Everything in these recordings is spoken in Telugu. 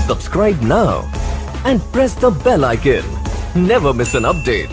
Subscribe now and press the bell icon. Never miss an update.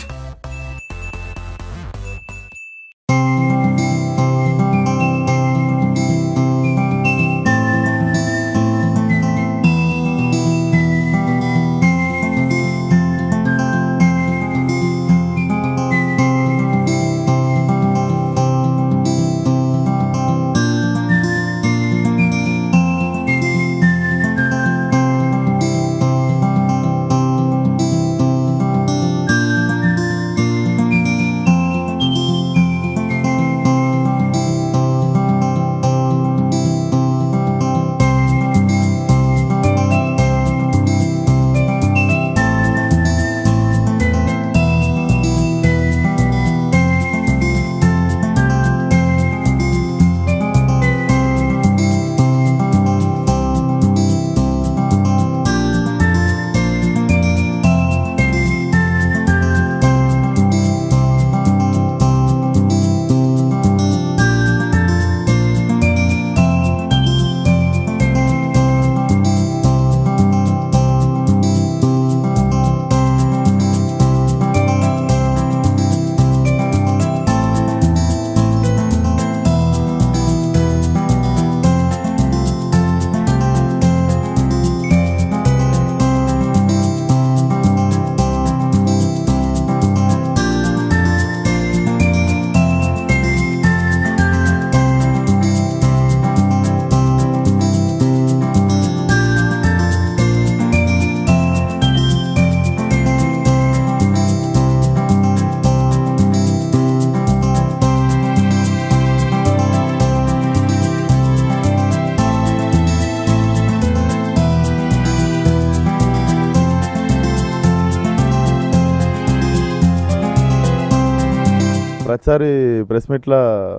ప్రతిసారి ప్రెస్ మీట్లో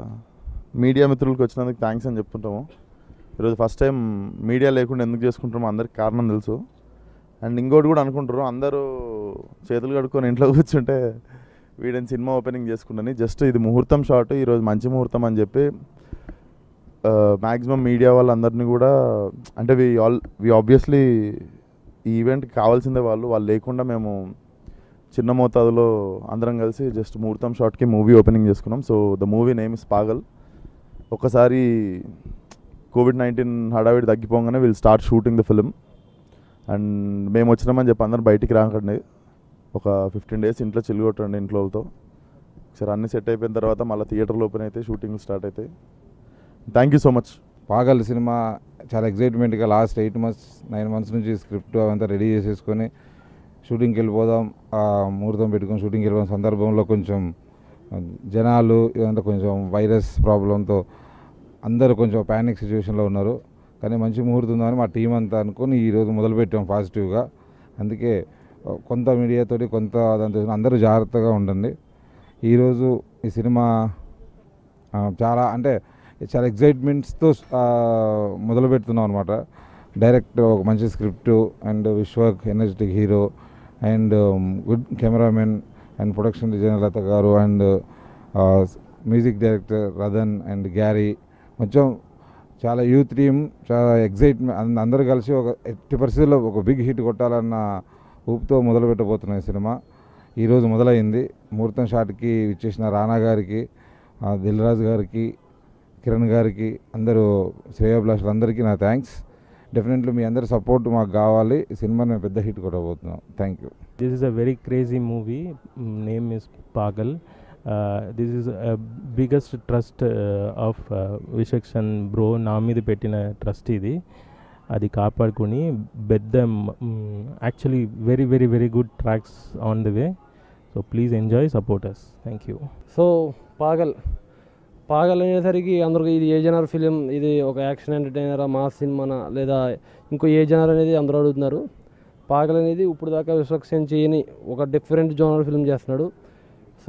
మీడియా మిత్రులకు వచ్చినందుకు థ్యాంక్స్ అని చెప్తుంటాము ఈరోజు ఫస్ట్ టైం మీడియా లేకుండా ఎందుకు చేసుకుంటామో అందరికి కారణం తెలుసు అండ్ ఇంకోటి కూడా అనుకుంటారు అందరూ చేతులు కడుక్కొని ఇంట్లో కూర్చుంటే వీడిని సినిమా ఓపెనింగ్ చేసుకుంటాని జస్ట్ ఇది ముహూర్తం షాట్ ఈరోజు మంచి ముహూర్తం అని చెప్పి మ్యాక్సిమం మీడియా వాళ్ళందరినీ కూడా అంటే వి ఆల్ వి ఆబ్వియస్లీ ఈ ఈవెంట్కి కావాల్సిందే వాళ్ళు వాళ్ళు లేకుండా మేము చిన్న మోతాదులో అందరం కలిసి జస్ట్ ముహూర్తం షాట్కి మూవీ ఓపెనింగ్ చేసుకున్నాం so the movie name is Pagal ఒక్కసారి కోవిడ్ నైన్టీన్ హడావిడి తగ్గిపోగానే will start shooting the film and మేము వచ్చినామని చెప్పి అందరం బయటికి రాకండి ఒక ఫిఫ్టీన్ డేస్ ఇంట్లో చిల్లు కొట్టండి ఇంట్లో వాళ్ళతో ఒకసారి అన్ని సెట్ అయిపోయిన తర్వాత మళ్ళీ థియేటర్లో ఓపెన్ అయితే షూటింగ్ స్టార్ట్ అవుతాయి thank you so much Pagal సినిమా చాలా ఎగ్జైట్మెంట్గా last eight months nine months నుంచి స్క్రిప్ట్ అవంతా రెడీ చేసేసుకొని షూటింగ్కి వెళ్ళిపోదాం ఆ ముహూర్తం పెట్టుకొని షూటింగ్కి వెళ్ళిపోయిన సందర్భంలో కొంచెం ఆ, జనాలు ఇదంతా కొంచెం వైరస్ ప్రాబ్లంతో అందరూ కొంచెం ప్యానిక్ సిచ్యువేషన్లో ఉన్నారు కానీ మంచి ముహూర్తం ఉందని మా టీం అంతా అనుకొని ఈరోజు మొదలుపెట్టాం పాజిటివ్గా అందుకే ఆ, కొంత మీడియాతోటి కొంత దాంతో అందరూ జాగ్రత్తగా ఉండండి ఈరోజు ఈ సినిమా ఆ, చాలా అంటే చాలా ఎగ్జైట్మెంట్స్తో మొదలు పెడుతున్నాం అనమాట డైరెక్ట్ ఒక మంచి script and Vishwak energetic hero and good cameraman and production designer Latha garu and music director Radhan and Gary కొంచెం చాలా యూత్ టీమ్ చాలా ఎగ్జైట్మెంట్ అందరూ కలిసి ఒక ఎట్టి పరిస్థితుల్లో ఒక బిగ్ హిట్ కొట్టాలన్న ఊపుతో మొదలు పెట్టబోతున్నాయి సినిమా ఈరోజు మొదలైంది ముహూర్తం షాట్కి ఇచ్చేసిన రానా గారికి ఆ, దిల్ రాజు గారికి కిరణ్ గారికి అందరూ శ్రేయోభిలాషులు అందరికీ నా థ్యాంక్స్ డెఫినెట్లీ మీ అందరి సపోర్ట్ మాకు కావాలి ఈ సినిమా మేము పెద్ద హిట్ కొట్టబోతున్నాం thank you This is a very crazy movie. Mm, Name is Pagal. Uh, this is a biggest trust uh, of uh, Vishwaksen bro నా మీద పెట్టిన ట్రస్ట్ ఇది అది కాపాడుకొని పెద్ద actually very very very good tracks on the way so please enjoy support us thank you so Pagal Pagal అనేసరికి అందరికి ఇది ఏ జనర్ ఫిలిం ఇది ఒక యాక్షన్ ఎంటర్టైనరా మాస్ సినిమానా లేదా ఇంకో ఏ జనర్ అనేది అందరూ అడుగుతున్నారు పాగల్ అనేది ఇప్పుడు దాకా విశ్వక్సేన్ చేయని ఒక డిఫరెంట్ జోనర్ ఫిలిం చేస్తున్నాడు సో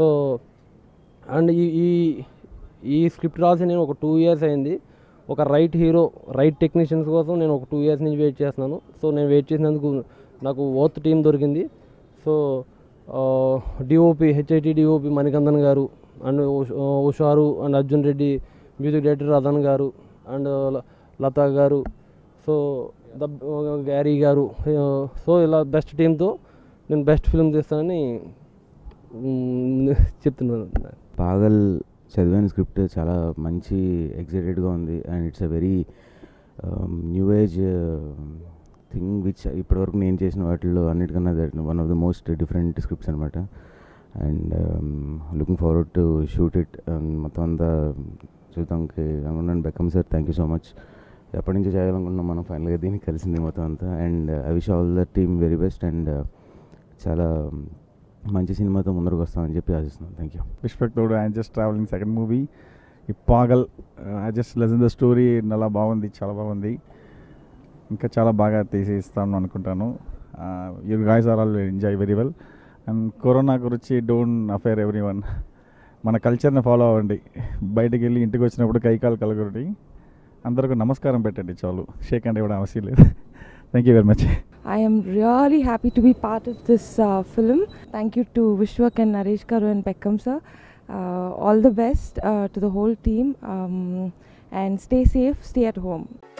అండ్ ఈ ఈ ఈ స్క్రిప్ట్ రాసి నేను ఒక టూ ఇయర్స్ అయింది ఒక రైట్ హీరో రైట్ టెక్నీషియన్స్ కోసం నేను ఒక టూ ఇయర్స్ నుంచి వెయిట్ చేస్తున్నాను సో నేను వెయిట్ చేసినందుకు నాకు ఓత్ టీం దొరికింది so DOP HIT DOP Manikandan garu and ఉషారు and Arjun Reddy music director Ratan garu and Latha garu so the Gary garu so ఇలా బెస్ట్ టీంతో నేను బెస్ట్ ఫిల్మ్ తీస్తానని మ్, చెప్తున్నాను పాగల్ చదివిన స్క్రిప్ట్ చాలా మంచి ఎగ్జైటెడ్గా ఉంది and it's a very new age thing which ఇప్పటివరకు నేను చేసిన వాటిల్లో అన్నిటికన్నా that one of the most different scripts అనమాట and looking forward to shoot it మొత్తం అంతా చూద్దాంకి అనుకున్నాను Bekkam sir thank you so much ఎప్పటి నుంచో చేయాలనుకున్నాం మనం ఫైనల్గా దీనికి కలిసింది మొత్తం అంతా and I wish all the team very best and చాలా మంచి సినిమాతో ముందరకు వస్తామని చెప్పి ఆశిస్తున్నాను థ్యాంక్ యూ విశ్వక్తోడు I just travelling second movie ఈ Pagal I just listen the story చాలా బాగుంది చాలా బాగుంది ఇంకా చాలా బాగా తీసి ఇస్తాను అనుకుంటాను you guys are all enjoy very well and corona గురించి డోంట్ అఫేర్ ఎవ్రీ వన్ మన కల్చర్ని ఫాలో అవ్వండి బయటికి వెళ్ళి ఇంటికి వచ్చినప్పుడు కైకాలు కలగొట్టి అందరికీ నమస్కారం పెట్టండి చాలు షేక్ అండ్ ఇవ్వడం అవసరం లేదు thank you very much I am really happy to be part of this uh, film. Thank you to Vishwak and Naresh Karu and Beckham sir. Uh, all the best uh, to the whole team um, and stay safe, stay at home.